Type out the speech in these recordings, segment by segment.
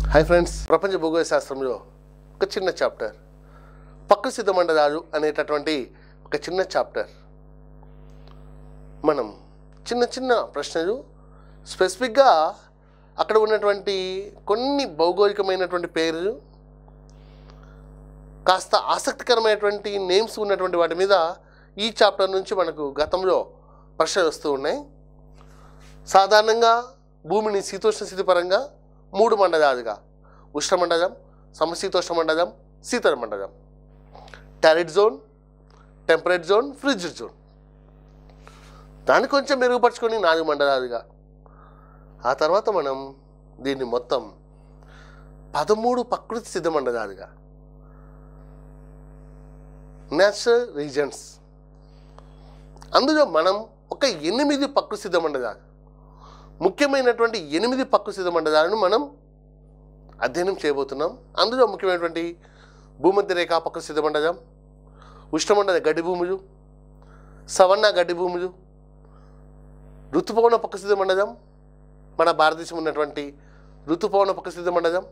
hi friends ప్రపంచ భూగోళ శాస్త్రంలో ఒక చిన్న చాప్టర్ పక్కు సిద్ధమండలాలు అనేటటువంటి ఒక చిన్న చాప్టర్ మనం చిన్న చిన్న ప్రశ్నలు స్పెసిఫిక్గా అక్కడ ఉన్నటువంటి కొన్ని భౌగోళికమైనటువంటి పేర్లు కాస్త ఆసక్తికరమైనటువంటి నేమ్స్ ఉన్నటువంటి వాటి మీద ఈ చాప్టర్ నుంచి మనకు గతంలో ప్రశ్నలు వస్తూ ఉన్నాయి సాధారణంగా భూమిని శీతోష్ణ స్థితి పరంగా మూడు మండలాలుగా ఉష్ణమండలం సమశీతోష్ణ మండలం శీతల మండలం torrid zone temperate zone frigid zone దాన్ని కొంచెం మెరుగుపరుచుకొని నాలుగు మండలాలుగా ఆ తర్వాత మనం దీన్ని మొత్తం పదమూడు ప్రకృతి సిద్ధ మండలాలుగా నేచురల్ రీజన్స్ అందులో మనం ఒక ఎనిమిది ప్రకృతి సిద్ధ మండలాలు ముఖ్యమైనటువంటి ఎనిమిది ప్రకృతి సిద్ధ మండలాలను మనం అధ్యయనం చేయబోతున్నాం అందులో ముఖ్యమైనటువంటి భూమధ్య రేఖా ప్రకృతి సిద్ధ మండలం ఉష్ణమండల గడ్డి భూములు సవర్ణ గడ్డి భూములు ఋతుపవన ప్రకృతి సిద్ధ మండలం మన భారతదేశం ఉన్నటువంటి ఋతుపవన ప్రకృతి సిద్ధ మండలం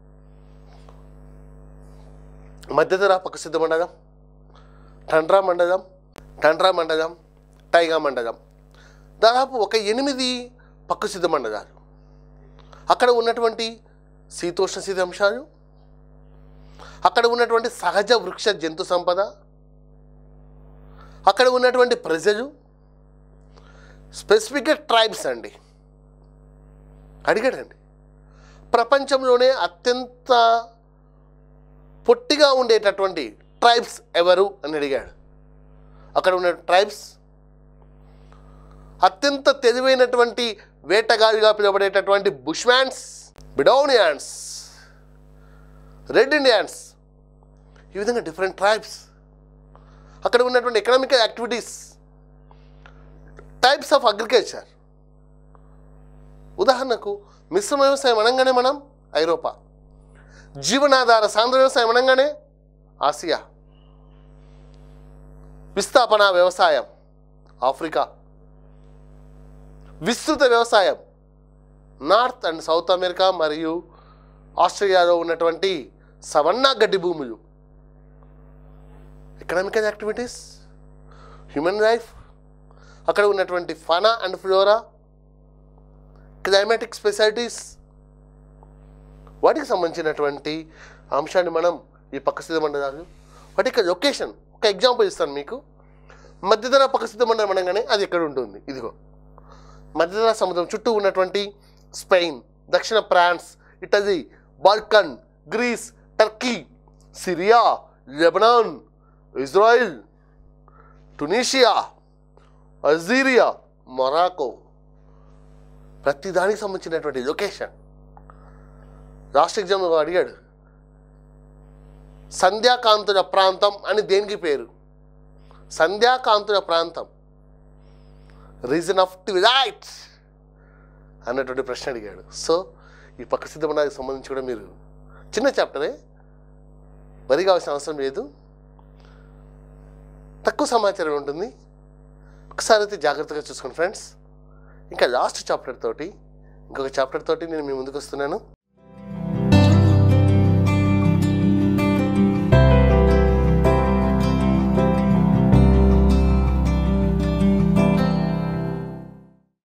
మధ్యధరా ప్రకృతి సిద్ధ మండలం టండ్రా మండలం టండ్రా మండలం టైగా మండలం దాదాపు ఒక ఎనిమిది పక్కు సిద్ధ మండలాలు అక్కడ ఉన్నటువంటి శీతోష్ణ స్థితి అంశాలు అక్కడ ఉన్నటువంటి సహజ వృక్ష జంతు సంపద అక్కడ ఉన్నటువంటి ప్రజలు స్పెసిఫిక్గా ట్రైబ్స్ అండి అడిగాడండి ప్రపంచంలోనే అత్యంత పొట్టిగా ఉండేటటువంటి ట్రైబ్స్ ఎవరు అని అడిగాడు అక్కడ ఉన్న ట్రైబ్స్ అత్యంత తెలివైనటువంటి వేటగాడిగా పిలువబడేటటువంటి బుష్మ్యాన్స్ బిడౌనియాన్స్ రెడ్ ఇండియన్స్ ఈ విధంగా డిఫరెంట్ ట్రైబ్స్ అక్కడ ఉన్నటువంటి economical activities types of agriculture ఉదాహరణకు మిశ్రమ వ్యవసాయం అనగానే మనం ఐరోపా జీవనాధార సాంద్ర వ్యవసాయం అనగానే ఆసియా విస్థాపన వ్యవసాయం ఆఫ్రికా విస్తృత వ్యవసాయం నార్త్ అండ్ సౌత్ అమెరికా మరియు ఆస్ట్రేలియాలో ఉన్నటువంటి సవన్నా గడ్డి భూములు ఎకనామికల్ యాక్టివిటీస్ హ్యూమన్ లైఫ్ అక్కడ ఉన్నటువంటి fauna and flora climatic specialities వాటికి సంబంధించినటువంటి అంశాన్ని మనం ఈ పక్కస్థిత మండలాలు వాటి యొక్క లొకేషన్ ఒక ఎగ్జాంపుల్ ఇస్తాను మీకు మధ్యధర పక్కస్థిత మండలం అనగానే అది ఎక్కడ ఉంటుంది ఇదిగో మధ్యధరా సముద్రం చుట్టూ ఉన్నటువంటి స్పెయిన్ దక్షిణ France Italy Balkan Greece Turkey Syria Lebanon Israel Tunisia Algeria Morocco ప్రతి దానికి సంబంధించినటువంటి లొకేషన్ లాస్ట్ ఎగ్జామ్ అడిగాడు సంధ్యాకాంతుల ప్రాంతం అని దేనికి పేరు సంధ్యాకాంతుల ప్రాంతం రీజన్ ఆఫ్ ట్విలైట్ అన్నటువంటి ప్రశ్న అడిగాడు సో ఈ పక్క సిద్ధమడానికి సంబంధించి కూడా మీరు చిన్న చాప్టరే వరి కావాల్సిన అవసరం లేదు తక్కువ సమాచారం ఉంటుంది ఒకసారి అయితే జాగ్రత్తగా చూసుకోండి ఫ్రెండ్స్ ఇంకా లాస్ట్ చాప్టర్ తోటి ఇంకొక చాప్టర్ తోటి నేను మీ ముందుకు వస్తున్నాను